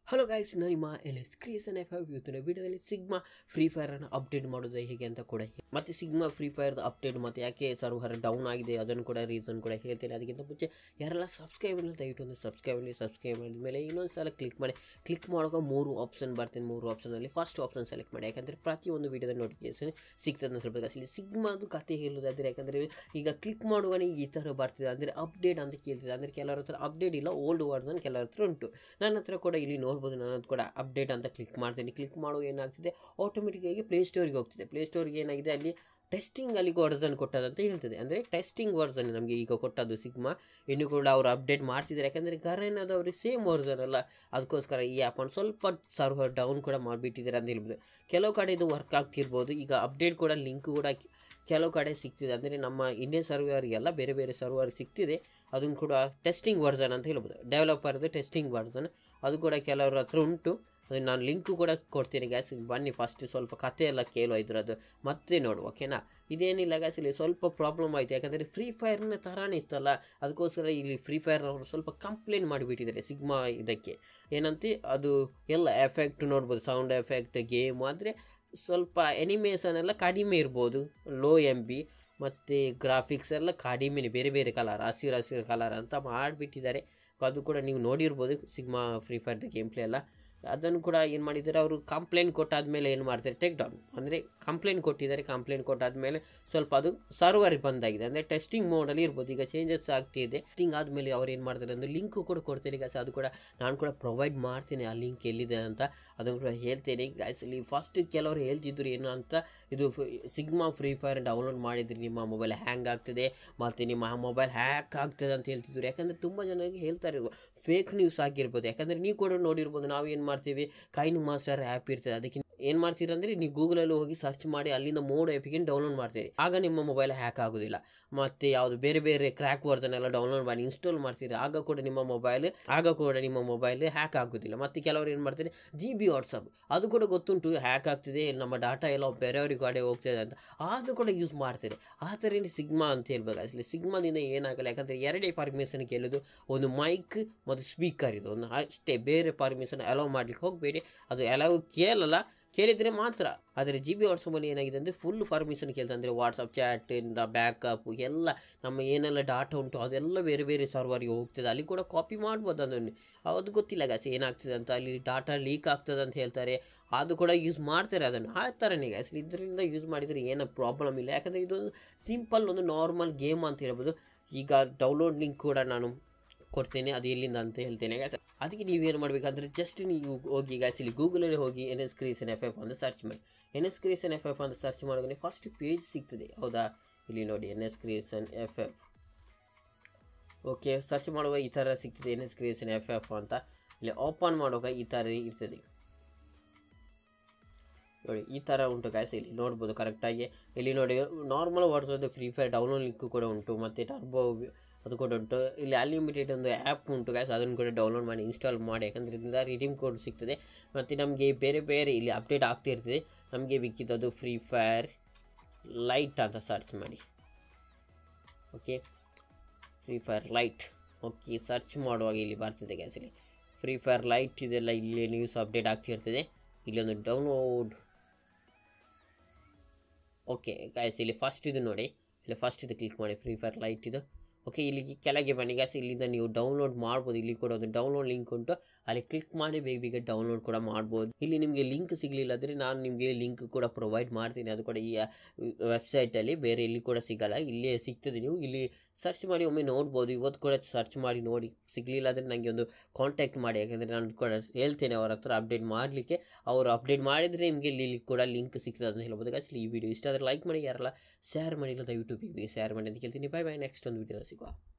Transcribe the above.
hello guys ನಾನು ನಿಮ್ಮ L S creation F ಇವತ್ತಿನ ವಿಡಿಯೋದಲ್ಲಿ ಸಿಗ್ಮಾ ಫ್ರೀ ಫೈರನ್ನು ಅಪ್ಡೇಟ್ ಮಾಡೋದು ಹೇಗೆ ಅಂತ ಕೂಡ ಹೇ- ಮತ್ತೆ ಸಿಗ್ಮಾ ಫ್ರೀ ಫೈರ್ದು ಅಪ್ಡೇಟ್ ಮತ್ತು ಯಾಕೆ ಸರ್ವರ್ ಡೌನ್ ಆಗಿದೆ ಅದನ್ನು ಕೂಡ ರೀಸನ್ ಕೂಡ ಹೇಳ್ತೇನೆ ಅದಕ್ಕಿಂತ ಮುಂಚೆ ಯಾರೆಲ್ಲ ಸಬ್ಸ್ಕ್ರೈಬ್ ಇಲ್ಲ ದಯವಿಟ್ಟು ಒಂದು ಸಬ್ಸ್ಕ್ರೈಬ್ ಮಾಡಿ ಸಬ್ಸ್ಕ್ರೈಬ್ ಮಾಡಿದ ಮೇಲೆ ಇನ್ನೊಂದು ಸಲ ಕ್ಲಿಕ್ ಮಾಡಿ ಕ್ಲಿಕ್ ಮಾಡುವಾಗ ಮೂರು ಆಪ್ಷನ್ ಬರ್ತೀನಿ ಮೂರು ಆಪ್ಷನಲ್ಲಿ ಫಸ್ಟ್ ಆಪ್ಷನ್ ಸೆಲೆಕ್ಟ್ ಮಾಡಿ ಯಾಕಂದರೆ ಪ್ರತಿಯೊಂದು ವಿಡಿಯೋದ ನೋಟಿಫಿಕೇಶನ್ ಸಿಗ್ತದೆ ಅಂತ ಹೇಳ್ಬೇಕು ಇಲ್ಲಿ ಸಿಗ್ಮಾದು ಕತೆ ಹೇಳೋದಾದರೆ ಯಾಕಂದರೆ ಈಗ ಕ್ಲಿಕ್ ಮಾಡುವಾಗ ಈ ಥರ ಬರ್ತಿದೆ ಅಂದರೆ ಅಪ್ಡೇಟ್ ಅಂತ ಕೇಳ್ತಿದೆ ಅಂದರೆ ಕೆಲವರ ಹತ್ರ ಅಪ್ಡೇಟ್ ಇಲ್ಲ ಓಲ್ಡ್ ವರ್ಸನ್ ಕೆಲವರ ಹತ್ರ ಉಂಟು ನನ್ನ ಹತ್ರ ಕೂಡ ಇಲ್ಲಿ ನೋಡ್ಬೋದು ನನ್ನ ಹತ್ರ ಕೂಡ ಅಪ್ಡೇಟ್ ಅಂತ ಕ್ಲಿಕ್ ಮಾಡ್ತೀನಿ ಕ್ಲಿಕ್ ಮಾಡುವಾಗ ಏನಾಗ್ತಿದೆ ಆಟೋಮೆಟಿಕ್ಕಾಗಿ ಪ್ಲೇಸ್ಟೋರಿಗೆ ಹೋಗ್ತಿದೆ ಪ್ಲೇಸ್ಟೋರಿಗೆ ಏನಾಗಿದೆ ಅಲ್ಲಿ ಟೆಸ್ಟಿಂಗ್ ಅಲ್ಲಿ ವರ್ಸನ್ ಕೊಟ್ಟದಂತ ಹೇಳ್ತದೆ ಅಂದರೆ ಟೆಸ್ಟಿಂಗ್ ವರ್ಸನ್ ನಮಗೆ ಈಗ ಕೊಟ್ಟದ್ದು ಸಿಗ್ಮಾ ಇನ್ನು ಕೂಡ ಅವರು ಅಪ್ಡೇಟ್ ಮಾಡ್ತಿದ್ದಾರೆ ಯಾಕಂದರೆ ಗರೇನದವ್ರಿಗೆ ಸೇಮ್ ವರ್ಸನ್ ಅಲ್ಲ ಅದಕ್ಕೋಸ್ಕರ ಈ ಆ್ಯಪನ್ನು ಸ್ವಲ್ಪ ಸರ್ವರ್ ಡೌನ್ ಕೂಡ ಮಾಡಿಬಿಟ್ಟಿದ್ದಾರೆ ಅಂತ ಹೇಳ್ಬೋದು ಕೆಲವು ಕಡೆ ಇದು ವರ್ಕ್ ಆಗ್ತಿರ್ಬೋದು ಈಗ ಅಪ್ಡೇಟ್ ಕೂಡ ಲಿಂಕ್ ಕೂಡ ಕೆಲವು ಕಡೆ ಸಿಗ್ತಿದೆ ಅಂದರೆ ನಮ್ಮ ಇಂಡಿಯನ್ ಸರ್ವರ್ಗೆಲ್ಲ ಬೇರೆ ಬೇರೆ ಸರ್ವರ್ ಸಿಗ್ತಿದೆ ಅದನ್ನು ಕೂಡ ಟೆಸ್ಟಿಂಗ್ ವರ್ಸನ್ ಅಂತ ಹೇಳ್ಬೋದು ಡೆವಲಪರ್ದು ಟೆಸ್ಟಿಂಗ್ ವರ್ಸನ್ ಅದು ಕೂಡ ಕೆಲವ್ರ ಹತ್ರ ಉಂಟು ಅದು ನಾನು ಲಿಂಕು ಕೂಡ ಕೊಡ್ತೀನಿ ಗ್ಯಾಸ್ ಬನ್ನಿ ಫಸ್ಟ್ ಸ್ವಲ್ಪ ಕತೆ ಎಲ್ಲ ಕೇಳುವ ಇದ್ರದ್ದು ಮತ್ತೆ ನೋಡುವ ಓಕೆನಾ ಇದೇನಿಲ್ಲ ಗ್ಯಾಸ್ ಇಲ್ಲಿ ಸ್ವಲ್ಪ ಪ್ರಾಬ್ಲಮ್ ಆಯಿತು ಯಾಕಂದರೆ ಫ್ರೀ ಫೈರ್ನ ಥರನೇ ಇತ್ತಲ್ಲ ಅದಕ್ಕೋಸ್ಕರ ಇಲ್ಲಿ ಫ್ರೀ ಫೈರ್ ಅವರು ಸ್ವಲ್ಪ ಕಂಪ್ಲೇಂಟ್ ಮಾಡಿಬಿಟ್ಟಿದ್ದಾರೆ ಸಿಗ್ಮಾ ಇದಕ್ಕೆ ಏನಂತ ಅದು ಎಲ್ಲ ಎಫೆಕ್ಟ್ ನೋಡ್ಬೋದು ಸೌಂಡ್ ಎಫೆಕ್ಟ್ ಗೇಮ್ ಆದರೆ ಸ್ವಲ್ಪ ಎನಿಮೇಷನ್ ಎಲ್ಲ ಕಡಿಮೆ ಇರ್ಬೋದು ಲೋ ಎಮ್ ಬಿ ಮತ್ತು ಗ್ರಾಫಿಕ್ಸ್ ಎಲ್ಲ ಕಡಿಮೆನೇ ಬೇರೆ ಬೇರೆ ಕಲರ್ ಹಸಿರು ಹಸಿರು ಕಲರ್ ಅಂತ ಮಾಡಿಬಿಟ್ಟಿದ್ದಾರೆ ಅದು ಕೂಡ ನೀವು ನೋಡಿರ್ಬೋದು ಸಿಗ್ಮಾ ಫ್ರೀ ಫೈರ್ದು ಗೇಮ್ ಪ್ಲೇ ಎಲ್ಲ ಅದನ್ನು ಕೂಡ ಏನು ಮಾಡಿದ್ದಾರೆ ಅವರು ಕಂಪ್ಲೇಂಟ್ ಕೊಟ್ಟಾದಮೇಲೆ ಏನು ಮಾಡ್ತಾರೆ ಟೇಕ್ ಡೌನ್ ಅಂದರೆ ಕಂಪ್ಲೇಂಟ್ ಕೊಟ್ಟಿದ್ದಾರೆ ಕಂಪ್ಲೇಂಟ್ ಕೊಟ್ಟಾದಮೇಲೆ ಸ್ವಲ್ಪ ಅದು ಸರ್ವರ್ ಬಂದಾಗಿದೆ ಅಂದರೆ ಟೆಸ್ಟಿಂಗ್ ಮೋಡಲ್ಲಿ ಇರ್ಬೋದು ಈಗ ಚೇಂಜಸ್ ಆಗ್ತಿದೆ ಟೆಸ್ಟಿಂಗ್ ಆದಮೇಲೆ ಅವ್ರು ಏನು ಮಾಡ್ತಾರೆ ಅಂದರೆ ಲಿಂಕ್ ಕೂಡ ಕೊಡ್ತೇನೆ ಗಾಯ್ಸ್ ಅದು ಕೂಡ ನಾನು ಕೂಡ ಪ್ರೊವೈಡ್ ಮಾಡ್ತೇನೆ ಆ ಲಿಂಕ್ ಎಲ್ಲಿದೆ ಅಂತ ಅದನ್ನು ಕೂಡ ಹೇಳ್ತೇನೆ ಗಾಯ್ಸ್ ಇಲ್ಲಿ ಫಸ್ಟ್ ಕೆಲವರು ಹೇಳ್ತಿದ್ರು ಏನು ಅಂತ ಇದು ಸಿಗ್ಮಾ ಫ್ರೀ ಫೈರ್ ಡೌನ್ಲೋಡ್ ಮಾಡಿದ್ರಿ ನಿಮ್ಮ ಮೊಬೈಲ್ ಹ್ಯಾಂಗ್ ಆಗ್ತದೆ ಮತ್ತು ನಿಮ್ಮ ಮೊಬೈಲ್ ಹ್ಯಾಕ್ ಆಗ್ತದೆ ಅಂತ ಹೇಳ್ತಿದ್ರು ಯಾಕಂದರೆ ತುಂಬ ಜನರಿಗೆ ಹೇಳ್ತಾರೆ ಫೇಕ್ ನ್ಯೂಸ್ ಆಗಿರ್ಬೋದು ಯಾಕಂದರೆ ನೀವು ಕೂಡ ನೋಡಿರ್ಬೋದು ನಾವು ಏನು ಮಾಡ್ತೀವಿ ಕೈನ್ ಮಾಸ್ಟರ್ ಆ್ಯಪ್ ಇರ್ತದೆ ಅದಕ್ಕೆ ಏನು ಮಾಡ್ತೀರಿ ಅಂದರೆ ನೀವು ಗೂಗಲಲ್ಲಿ ಹೋಗಿ ಸರ್ಚ್ ಮಾಡಿ ಅಲ್ಲಿಂದ ಮೋಡ್ ಆ್ಯಪಿಗೆ ಡೌನ್ಲೋಡ್ ಮಾಡ್ತೀರಿ ಆಗ ನಿಮ್ಮ ಮೊಬೈಲ್ ಹ್ಯಾಕ್ ಆಗೋದಿಲ್ಲ ಮತ್ತು ಯಾವುದು ಬೇರೆ ಬೇರೆ ಕ್ರ್ಯಾಕ್ ವರ್ಜನ್ ಎಲ್ಲ ಡೌನ್ಲೋಡ್ ಮಾಡಿ ಇನ್ಸ್ಟಾಲ್ ಮಾಡ್ತೀರಿ ಆಗ ಕೂಡ ನಿಮ್ಮ ಮೊಬೈಲ್ ಆಗ ಕೂಡ ನಿಮ್ಮ ಮೊಬೈಲ್ ಹ್ಯಾಕ್ ಆಗೋದಿಲ್ಲ ಮತ್ತು ಕೆಲವರು ಏನು ಮಾಡ್ತಾರೆ ಜಿ ಬಿ ವಾಟ್ಸಪ್ ಅದು ಕೂಡ ಗೊತ್ತುಂಟು ಹ್ಯಾಕ್ ಆಗ್ತಿದೆ ನಮ್ಮ ಡಾಟಾ ಎಲ್ಲ ಬೇರೆಯವ್ರಿಗೆ ಕಡೆ ಹೋಗ್ತಿದೆ ಅಂತ ಆದರೂ ಕೂಡ ಯೂಸ್ ಮಾಡ್ತಾರೆ ಆ ಥರ ಏನು ಸಿಗ್ಮಾ ಅಂತ ಹೇಳ್ಬೇಕು ಅಸಲಿ ಸಿಗ್ಮಾದಿಂದ ಏನಾಗಲ್ಲ ಯಾಕಂದರೆ ಎರಡೇ ಪರ್ಮಿಷನ್ ಕೇಳೋದು ಒಂದು ಮೈಕ್ ಮತ್ತು ಸ್ಪೀಕರ್ ಇದು ಒಂದು ಅಷ್ಟೇ ಬೇರೆ ಪರ್ಮಿಷನ್ ಅಲೋ ಮಾಡ್ಲಿಕ್ಕೆ ಹೋಗಬೇಡಿ ಅದು ಅಲೋ ಕೇಳಲ್ಲ ಕೇಳಿದರೆ ಮಾತ್ರ ಆದರೆ ಜಿ ಬಿ ವಾಟ್ಸಪ್ಪಲ್ಲಿ ಏನಾಗಿದೆ ಅಂದರೆ ಫುಲ್ ಪರ್ಮಿಷನ್ ಕೇಳ್ತಾರೆ ಅಂದರೆ ವಾಟ್ಸಪ್ ಚಾಟ್ ಬ್ಯಾಕಪ್ ಎಲ್ಲ ನಮ್ಮ ಏನೆಲ್ಲ ಡಾಟಾ ಉಂಟು ಅದೆಲ್ಲ ಬೇರೆ ಬೇರೆ ಸರ್ವರ್ಗೆ ಹೋಗ್ತದೆ ಅಲ್ಲಿ ಕೂಡ ಕಾಪಿ ಮಾಡ್ಬೋದು ಅದನ್ನು ಅದು ಗೊತ್ತಿಲ್ಲ ಗ್ಯಾಸ್ ಏನಾಗ್ತದೆ ಅಂತ ಅಲ್ಲಿ ಡಾಟಾ ಲೀಕ್ ಆಗ್ತದೆ ಅಂತ ಹೇಳ್ತಾರೆ ಅದು ಕೂಡ ಯೂಸ್ ಮಾಡ್ತಾರೆ ಅದನ್ನು ಆ ಥರನೇ ಗ್ಯಾಸ್ ಇದರಿಂದ ಯೂಸ್ ಮಾಡಿದರೆ ಏನೋ ಪ್ರಾಬ್ಲಮ್ ಇಲ್ಲ ಯಾಕಂದರೆ ಇದೊಂದು ಸಿಂಪಲ್ ಒಂದು ನಾರ್ಮಲ್ ಗೇಮ್ ಅಂತ ಹೇಳ್ಬೋದು ಈಗ ಡೌನ್ಲೋಡ್ ಲಿಂಕ್ ಕೂಡ ನಾನು ಕೊಡ್ತೇನೆ ಅದು ಎಲ್ಲಿಂದ ಅಂತ ಹೇಳ್ತೇನೆ ಗ್ಯಾಸ್ ಅದಕ್ಕೆ ನೀವೇನು ಮಾಡಬೇಕಂದ್ರೆ ಜಸ್ಟ್ ನೀವು ಹೋಗಿ ಗ್ಯಾಸ್ ಇಲ್ಲಿ ಗೂಗಲಲ್ಲಿ ಹೋಗಿ N S creation F F ಅಂತ ಸರ್ಚ್ ಮಾಡಿ N S creation F F ಅಂತ ಸರ್ಚ್ ಮಾಡಿದ್ರೆ ಫಸ್ಟ್ ಪೇಜ್ ಸಿಗ್ತದೆ ಹೌದಾ ಇಲ್ಲಿ ನೋಡಿ N S creation F F okay search ಮಾಡುವಾಗ ಈ ಥರ ಸಿಗ್ತದೆ N S creation F F ಅಂತ ಇಲ್ಲಿ ಓಪನ್ ಮಾಡುವಾಗ ಈ ಥರ ಇರ್ತದೆ ನೋಡಿ ಈ ಥರ ಉಂಟು ಗ್ಯಾಸ್ ಇಲ್ಲಿ ನೋಡ್ಬೋದು ಕರೆಕ್ಟಾಗಿ ಇಲ್ಲಿ ನೋಡಿ ನಾರ್ಮಲ್ ವಾಟ್ಸದ್ದು ಫ್ರೀ ಫೈರ್ ಡೌನ್ಲೋಡ್ ಲಿಂಕ್ ಕೂಡ ಉಂಟು ಮತ್ತು ಟರ್ಬೋ ಅದು ಕೂಡ ಉಂಟು ಇಲ್ಲಿ ಅನ್ಲಿಮಿಟೆಡ್ ಒಂದು ಆ್ಯಪ್ ಉಂಟು ಗ್ಯಾಸ್ ಅದನ್ನು ಕೂಡ ಡೌನ್ಲೋಡ್ ಮಾಡಿ ಇನ್ಸ್ಟಾಲ್ ಮಾಡಿ ಯಾಕಂದರೆ ಇದರಿಂದ ರಿಡೀಮ್ ಕೋಡ್ ಸಿಗ್ತದೆ ಮತ್ತು ನಮಗೆ ಬೇರೆ ಬೇರೆ ಇಲ್ಲಿ ಅಪ್ಡೇಟ್ ಆಗ್ತಾ ಇರ್ತದೆ ನಮಗೆ ಬೇಕಿದ್ದದು ಫ್ರೀ ಫೈರ್ ಲೈಟ್ ಅಂತ ಸರ್ಚ್ ಮಾಡಿ okay free fire lite okay search ಮಾಡುವಾಗ ಇಲ್ಲಿ ಬರ್ತದೆ ಗ್ಯಾಸ್ ಇಲ್ಲಿ ಫ್ರೀ ಫೈರ್ ಲೈಟ್ ಇದೆಲ್ಲ ಇಲ್ಲಿ ನ್ಯೂಸ್ ಅಪ್ಡೇಟ್ ಆಗ್ತಿರ್ತದೆ ಇಲ್ಲಿ ಒಂದು ಡೌನ್ಲೋಡ್ ಓಕೆ ಗಾಯ್ಸ್ ಇಲ್ಲಿ ಫಸ್ಟ್ ಇದು ನೋಡಿ ಇಲ್ಲಿ ಫಸ್ಟ್ ಇದು ಕ್ಲಿಕ್ ಮಾಡಿ ಫ್ರೀ ಫೈರ್ ಲೈಟ್ ಇದು ಓಕೆ ಇಲ್ಲಿಗೆ ಕೆಳಗೆ ಬನ್ನಿ ಗ್ಯಾಸ್ ಇಲ್ಲಿಂದ ನೀವು ಡೌನ್ಲೋಡ್ ಮಾಡ್ಬೋದು ಇಲ್ಲಿ ಕೂಡ ಒಂದು ಡೌನ್ಲೋಡ್ ಲಿಂಕ್ ಉಂಟು ಅಲ್ಲಿ ಕ್ಲಿಕ್ ಮಾಡಿ ಬೇಗ ಬೇಗ ಡೌನ್ಲೋಡ್ ಕೂಡ ಮಾಡ್ಬೋದು ಇಲ್ಲಿ ನಿಮಗೆ ಲಿಂಕ್ ಸಿಗಲಿಲ್ಲ ಅಂದರೆ ನಾನು ನಿಮಗೆ ಲಿಂಕ್ ಕೂಡ ಪ್ರೊವೈಡ್ ಮಾಡ್ತೀನಿ ಅದು ಕೂಡ ಈ ವೆಬ್ಸೈಟಲ್ಲಿ ಬೇರೆ ಎಲ್ಲಿ ಕೂಡ ಸಿಗಲ್ಲ ಇಲ್ಲೇ ಸಿಗ್ತದೆ ನೀವು ಇಲ್ಲಿ ಸರ್ಚ್ ಮಾಡಿ ಒಮ್ಮೆ ನೋಡ್ಬೋದು ಇವತ್ತು ಕೂಡ ಸರ್ಚ್ ಮಾಡಿ ನೋಡಿ ಸಿಗಲಿಲ್ಲ ಅಂದರೆ ನನಗೆ ಒಂದು ಕಾಂಟ್ಯಾಕ್ಟ್ ಮಾಡಿ ಯಾಕೆಂದರೆ ನಾನು ಕೂಡ ಹೇಳ್ತೇನೆ ಅವರ ಹತ್ರ ಅಪ್ಡೇಟ್ ಮಾಡಲಿಕ್ಕೆ ಅವರು ಅಪ್ಡೇಟ್ ಮಾಡಿದರೆ ನಿಮಗೆ ಇಲ್ಲಿ ಕೂಡ ಲಿಂಕ್ ಸಿಗ್ತದೆ ಅಂತ ಹೇಳ್ಬೋದು ಆ್ಯಕ್ಚುಲಿ ಈ ವಿಡಿಯೋ ಇಷ್ಟ ಆದರೆ ಲೈಕ್ ಮಾಡಿ ಯಾರಲ್ಲ ಶೇರ್ ಮಾಡಿಲ್ಲ ದಯವಿಟ್ಟು ಬೇಗ ಬೇಗ ಶೇರ್ ಮಾಡಿ ಅಂತ ಕೇಳ್ತೀನಿ ಬೈ ಬೈ ನೆಕ್ಸ್ಟ್ ಒಂದು ವಿಡಿಯೋ ಸಿಗುವ